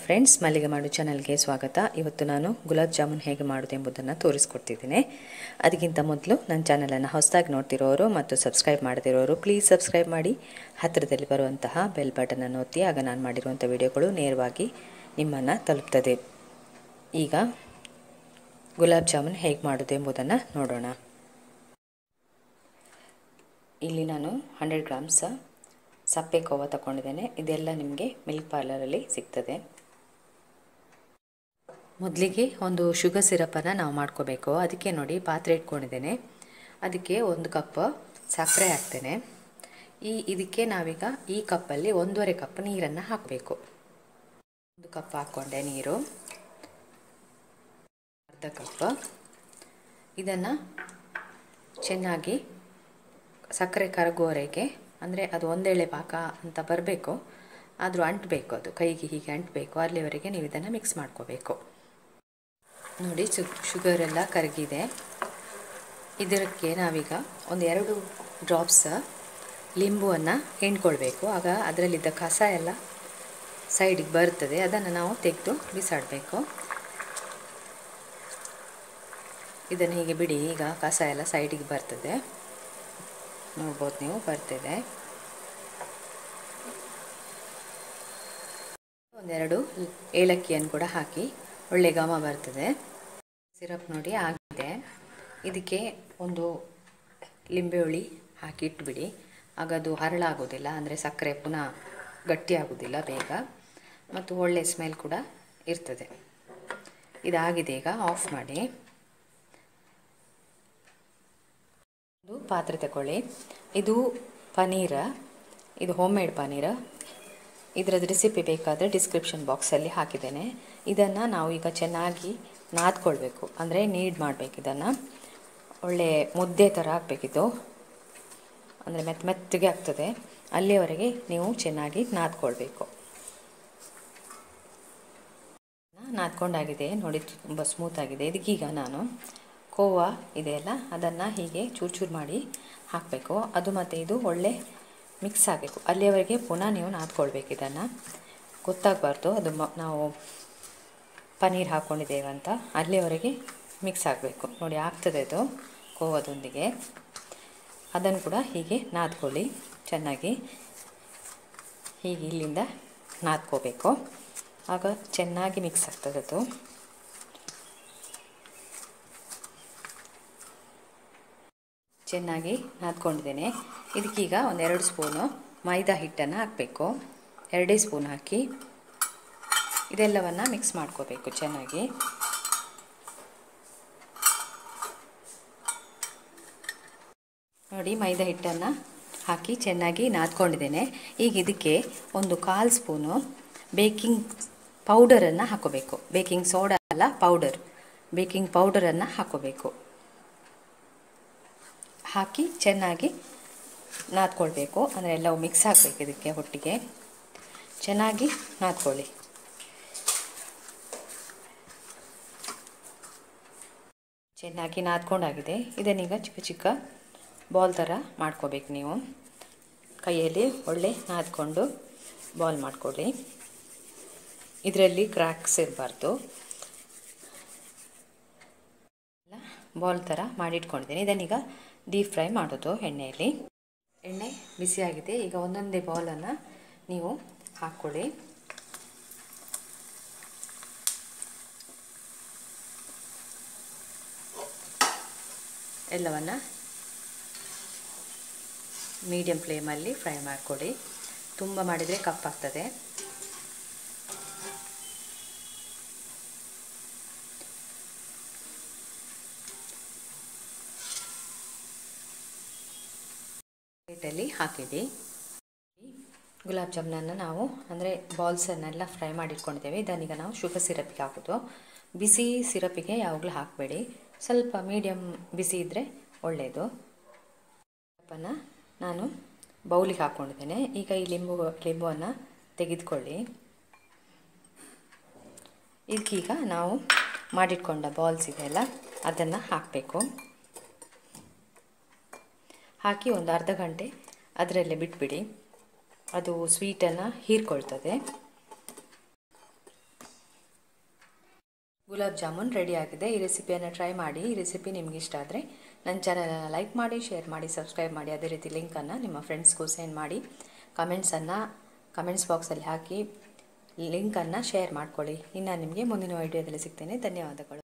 friends ಮಲ್ಲಿಗೆ ಮಾಡು ಚಾನಲ್ಗೆ ಸ್ವಾಗತ ಇವತ್ತು ನಾನು ಗುಲಾಬ್ ಜಾಮೂನ್ ಹೇಗೆ ಮಾಡೋದು ಎಂಬುದನ್ನು ತೋರಿಸ್ಕೊಡ್ತಿದ್ದೀನಿ ಅದಕ್ಕಿಂತ ಮೊದಲು ನನ್ನ ಚಾನಲನ್ನು ಹೊಸದಾಗಿ ನೋಡ್ತಿರೋರು ಮತ್ತು ಸಬ್ಸ್ಕ್ರೈಬ್ ಮಾಡದಿರೋರು ಪ್ಲೀಸ್ ಸಬ್ಸ್ಕ್ರೈಬ್ ಮಾಡಿ ಹತ್ತಿರದಲ್ಲಿ ಬರುವಂತಹ ಬೆಲ್ ಬಟನನ್ನು ಒತ್ತಿ ಆಗ ನಾನು ಮಾಡಿರುವಂಥ ವಿಡಿಯೋಗಳು ನೇರವಾಗಿ ನಿಮ್ಮನ್ನು ತಲುಪ್ತದೆ ಈಗ ಗುಲಾಬ್ ಜಾಮೂನ್ ಹೇಗೆ ಮಾಡೋದು ಎಂಬುದನ್ನು ನೋಡೋಣ ಇಲ್ಲಿ ನಾನು ಹಂಡ್ರೆಡ್ ಗ್ರಾಮ್ಸ್ ಸಪ್ಪೆ ಕೋವ ತಗೊಂಡಿದ್ದೇನೆ ಇದೆಲ್ಲ ನಿಮಗೆ ಮಿಲ್ಕ್ ಪಾರ್ಲರಲ್ಲಿ ಸಿಗ್ತದೆ ಮೊದಲಿಗೆ ಒಂದು ಶುಗರ್ ಸಿರಪನ್ನು ನಾವು ಮಾಡ್ಕೋಬೇಕು ಅದಕ್ಕೆ ನೋಡಿ ಪಾತ್ರೆ ಇಟ್ಕೊಂಡಿದ್ದೇನೆ ಅದಕ್ಕೆ ಒಂದು ಕಪ್ ಸಕ್ಕರೆ ಹಾಕ್ತೇನೆ ಈ ಇದಕ್ಕೆ ನಾವೀಗ ಈ ಕಪ್ಪಲ್ಲಿ ಒಂದೂವರೆ ಕಪ್ ನೀರನ್ನು ಹಾಕಬೇಕು ಒಂದು ಕಪ್ ಹಾಕ್ಕೊಂಡೆ ನೀರು ಅರ್ಧ ಕಪ್ ಇದನ್ನು ಚೆನ್ನಾಗಿ ಸಕ್ಕರೆ ಕರಗುವವರೆಗೆ ಅಂದರೆ ಅದು ಒಂದೆಳೆ ಪಾಕ ಅಂತ ಬರಬೇಕು ಆದರೂ ಅಂಟಬೇಕು ಅದು ಕೈಗೆ ಹೀಗೆ ಅಂಟಬೇಕು ಅಲ್ಲಿವರೆಗೆ ನೀವು ಇದನ್ನು ಮಿಕ್ಸ್ ಮಾಡ್ಕೋಬೇಕು ನೋಡಿ ಶು ಶುಗರ್ ಎಲ್ಲ ಕರಗಿದೆ ಇದಕ್ಕೆ ನಾವೀಗ ಒಂದು ಎರಡು ಡ್ರಾಪ್ಸ್ ಲಿಂಬುವನ್ನು ಹಿಂಡ್ಕೊಳ್ಬೇಕು ಆಗ ಅದರಲ್ಲಿದ್ದ ಕಸ ಎಲ್ಲ ಸೈಡಿಗೆ ಬರ್ತದೆ ಅದನ್ನು ನಾವು ತೆಗೆದು ಬಿಸಾಡಬೇಕು ಇದನ್ನು ಹೀಗೆ ಬಿಡಿ ಈಗ ಕಸ ಎಲ್ಲ ಸೈಡಿಗೆ ಬರ್ತದೆ ನೋಡ್ಬೋದು ನೀವು ಬರ್ತಿದೆ ಒಂದೆರಡು ಏಲಕ್ಕಿಯನ್ನು ಕೂಡ ಹಾಕಿ ಒಳ್ಳೆ ಘಮ ಬರ್ತದೆ ಸಿರಪ್ ನೋಡಿ ಆಗಿದೆ ಇದಕ್ಕೆ ಒಂದು ಲಿಂಬೆ ಹುಳಿ ಹಾಕಿ ಇಟ್ಬಿಡಿ ಆಗ ಅದು ಹರಳಾಗೋದಿಲ್ಲ ಅಂದರೆ ಸಕ್ಕರೆ ಪುನಃ ಗಟ್ಟಿ ಆಗೋದಿಲ್ಲ ಬೇಗ ಮತ್ತು ಒಳ್ಳೆ ಸ್ಮೆಲ್ ಕೂಡ ಇರ್ತದೆ ಇದಾಗಿದೆ ಈಗ ಆಫ್ ಮಾಡಿ ಒಂದು ಪಾತ್ರೆ ತಗೊಳ್ಳಿ ಇದು ಪನೀರ ಇದು ಹೋಮ್ ಮೇಡ್ ಪನೀರ ಇದರದ್ದು ರೆಸಿಪಿ ಬೇಕಾದರೆ ಡಿಸ್ಕ್ರಿಪ್ಷನ್ ಬಾಕ್ಸಲ್ಲಿ ಹಾಕಿದ್ದೇನೆ ಇದನ್ನು ನಾವು ಈಗ ಚೆನ್ನಾಗಿ ನಾದ್ಕೊಳ್ಬೇಕು ಅಂದರೆ ನೀಡ್ ಮಾಡಬೇಕು ಇದನ್ನು ಒಳ್ಳೆ ಮುದ್ದೆ ಥರ ಆಗಬೇಕಿದು ಅಂದರೆ ಮೆತ್ತ ಮೆತ್ತಗೆ ಆಗ್ತದೆ ಅಲ್ಲಿಯವರೆಗೆ ನೀವು ಚೆನ್ನಾಗಿ ನಾದ್ಕೊಳ್ಬೇಕು ನಾದ್ಕೊಂಡಾಗಿದೆ ನೋಡಿ ತುಂಬ ಸ್ಮೂತಾಗಿದೆ ಇದಕ್ಕೀಗ ನಾನು ಕೋವಾ ಇದೆಯಲ್ಲ ಅದನ್ನು ಹೀಗೆ ಚೂರು ಚೂರು ಮಾಡಿ ಹಾಕಬೇಕು ಅದು ಮತ್ತು ಇದು ಒಳ್ಳೆ ಮಿಕ್ಸ್ ಆಗಬೇಕು ಅಲ್ಲಿಯವರೆಗೆ ಪುನಃ ನೀವು ನಾದ್ಕೊಳ್ಬೇಕು ಇದನ್ನು ಗೊತ್ತಾಗಬಾರ್ದು ಅದು ಮ ನಾವು ಪನ್ನೀರ್ ಹಾಕ್ಕೊಂಡಿದ್ದೇವೆ ಅಂತ ಅಲ್ಲಿಯವರೆಗೆ ಮಿಕ್ಸ್ ಆಗಬೇಕು ನೋಡಿ ಆಗ್ತದೆ ಅದು ಕೋವಾದೊಂದಿಗೆ ಅದನ್ನು ಕೂಡ ಹೀಗೆ ನಾದ್ಕೊಳ್ಳಿ ಚೆನ್ನಾಗಿ ಹೀಗೆ ಇಲ್ಲಿಂದ ನಾದ್ಕೋಬೇಕು ಆಗ ಚೆನ್ನಾಗಿ ಮಿಕ್ಸ್ ಆಗ್ತದೆ ಅದು ಚೆನ್ನಾಗಿ ನಾದ್ಕೊಂಡಿದ್ದೇನೆ ಇದಕ್ಕೀಗ ಒಂದೆರಡು ಸ್ಪೂನು ಮೈದಾ ಹಿಟ್ಟನ್ನು ಹಾಕಬೇಕು ಎರಡೇ ಸ್ಪೂನ್ ಹಾಕಿ ಇದೆಲ್ಲವನ್ನು ಮಿಕ್ಸ್ ಮಾಡ್ಕೋಬೇಕು ಚೆನ್ನಾಗಿ ನೋಡಿ ಮೈದಾ ಹಿಟ್ಟನ್ನು ಹಾಕಿ ಚೆನ್ನಾಗಿ ನಾದ್ಕೊಂಡಿದ್ದೇನೆ ಈಗ ಇದಕ್ಕೆ ಒಂದು ಕಾಲು ಸ್ಪೂನು ಬೇಕಿಂಗ್ ಪೌಡರನ್ನು ಹಾಕೋಬೇಕು ಬೇಕಿಂಗ್ ಸೋಡಾ ಅಲ್ಲ ಪೌಡರ್ ಬೇಕಿಂಗ್ ಪೌಡರನ್ನು ಹಾಕೋಬೇಕು ಹಾಕಿ ಚೆನ್ನಾಗಿ ನಾದ್ಕೊಳ್ಬೇಕು ಅಂದರೆ ಎಲ್ಲವೂ ಮಿಕ್ಸ್ ಆಗಬೇಕು ಇದಕ್ಕೆ ಒಟ್ಟಿಗೆ ಚೆನ್ನಾಗಿ ನಾದ್ಕೊಳ್ಳಿ ಚೆನ್ನಾಗಿ ನಾದ್ಕೊಂಡಾಗಿದೆ ಇದನ್ನೀಗ ಚಿಕ್ಕ ಚಿಕ್ಕ ಬಾಲ್ ಥರ ಮಾಡ್ಕೋಬೇಕು ನೀವು ಕೈಯಲ್ಲಿ ಒಳ್ಳೆ ನಾದ್ಕೊಂಡು ಬಾಲ್ ಮಾಡ್ಕೊಳ್ಳಿ ಇದರಲ್ಲಿ ಕ್ರ್ಯಾಕ್ಸ್ ಇರಬಾರ್ದು ಬಾಲ್ ಥರ ಮಾಡಿಟ್ಕೊಂಡಿದ್ದೀನಿ ಇದನ್ನೀಗ ಡೀಪ್ ಫ್ರೈ ಮಾಡೋದು ಎಣ್ಣೆಯಲ್ಲಿ ಎಣ್ಣೆ ಬಿಸಿಯಾಗಿದೆ ಈಗ ಒಂದೊಂದೇ ಬಾಲನ್ನು ನೀವು ಹಾಕ್ಕೊಳ್ಳಿ ಎಲ್ಲವನ್ನು ಮೀಡಿಯಮ್ ಫ್ಲೇಮಲ್ಲಿ ಫ್ರೈ ಮಾಡಿಕೊಡಿ ತುಂಬ ಮಾಡಿದರೆ ಕಪ್ಪಾಗ್ತದೆ ಪ್ಲೇಟಲ್ಲಿ ಹಾಕಿಡಿ ಗುಲಾಬ್ ಜಾಮೂನನ್ನು ನಾವು ಅಂದರೆ ಬಾಲ್ಸನ್ನೆಲ್ಲ ಫ್ರೈ ಮಾಡಿಟ್ಕೊಂಡಿದ್ದೇವೆ ಇದನ್ನೀಗ ನಾವು ಶುಗರ್ ಸಿರಪಿಗೆ ಹಾಕೋದು ಬಿಸಿ ಸಿರಪಿಗೆ ಯಾವಾಗಲೂ ಹಾಕಬೇಡಿ ಸ್ವಲ್ಪ ಮೀಡಿಯಮ್ ಬಿಸಿ ಇದ್ದರೆ ಒಳ್ಳೆಯದು ಸಿರಪನ್ನು ನಾನು ಬೌಲಿಗೆ ಹಾಕ್ಕೊಂಡಿದ್ದೇನೆ ಈಗ ಈ ಲಿಂಬು ಲಿಂಬುವನ್ನು ತೆಗೆದುಕೊಳ್ಳಿ ಇದಕ್ಕೀಗ ನಾವು ಮಾಡಿಟ್ಕೊಂಡ ಬಾಲ್ಸ್ ಇದೆಯಲ್ಲ ಅದನ್ನು ಹಾಕಬೇಕು ಹಾಕಿ ಒಂದು ಅರ್ಧ ಗಂಟೆ ಅದರಲ್ಲೇ ಬಿಟ್ಬಿಡಿ ಅದು ಸ್ವೀಟನ್ನು ಹೀರ್ಕೊಳ್ತದೆ ಗುಲಾಬ್ ಜಾಮೂನ್ ರೆಡಿ ಆಗಿದೆ ಈ ರೆಸಿಪಿಯನ್ನು ಟ್ರೈ ಮಾಡಿ ಈ ರೆಸಿಪಿ ನಿಮ್ಗೆ ಇಷ್ಟ ಆದರೆ ನನ್ನ ಚಾನಲನ್ನು ಲೈಕ್ ಮಾಡಿ ಶೇರ್ ಮಾಡಿ ಸಬ್ಸ್ಕ್ರೈಬ್ ಮಾಡಿ ಅದೇ ರೀತಿ ಲಿಂಕನ್ನು ನಿಮ್ಮ ಫ್ರೆಂಡ್ಸ್ಗೂ ಸೆಂಡ್ ಮಾಡಿ ಕಮೆಂಟ್ಸನ್ನು ಕಮೆಂಟ್ಸ್ ಬಾಕ್ಸಲ್ಲಿ ಹಾಕಿ ಲಿಂಕನ್ನು ಶೇರ್ ಮಾಡ್ಕೊಳ್ಳಿ ಇನ್ನು ನಿಮಗೆ ಮುಂದಿನ ವೀಡಿಯೋದಲ್ಲಿ ಸಿಗ್ತೇನೆ ಧನ್ಯವಾದಗಳು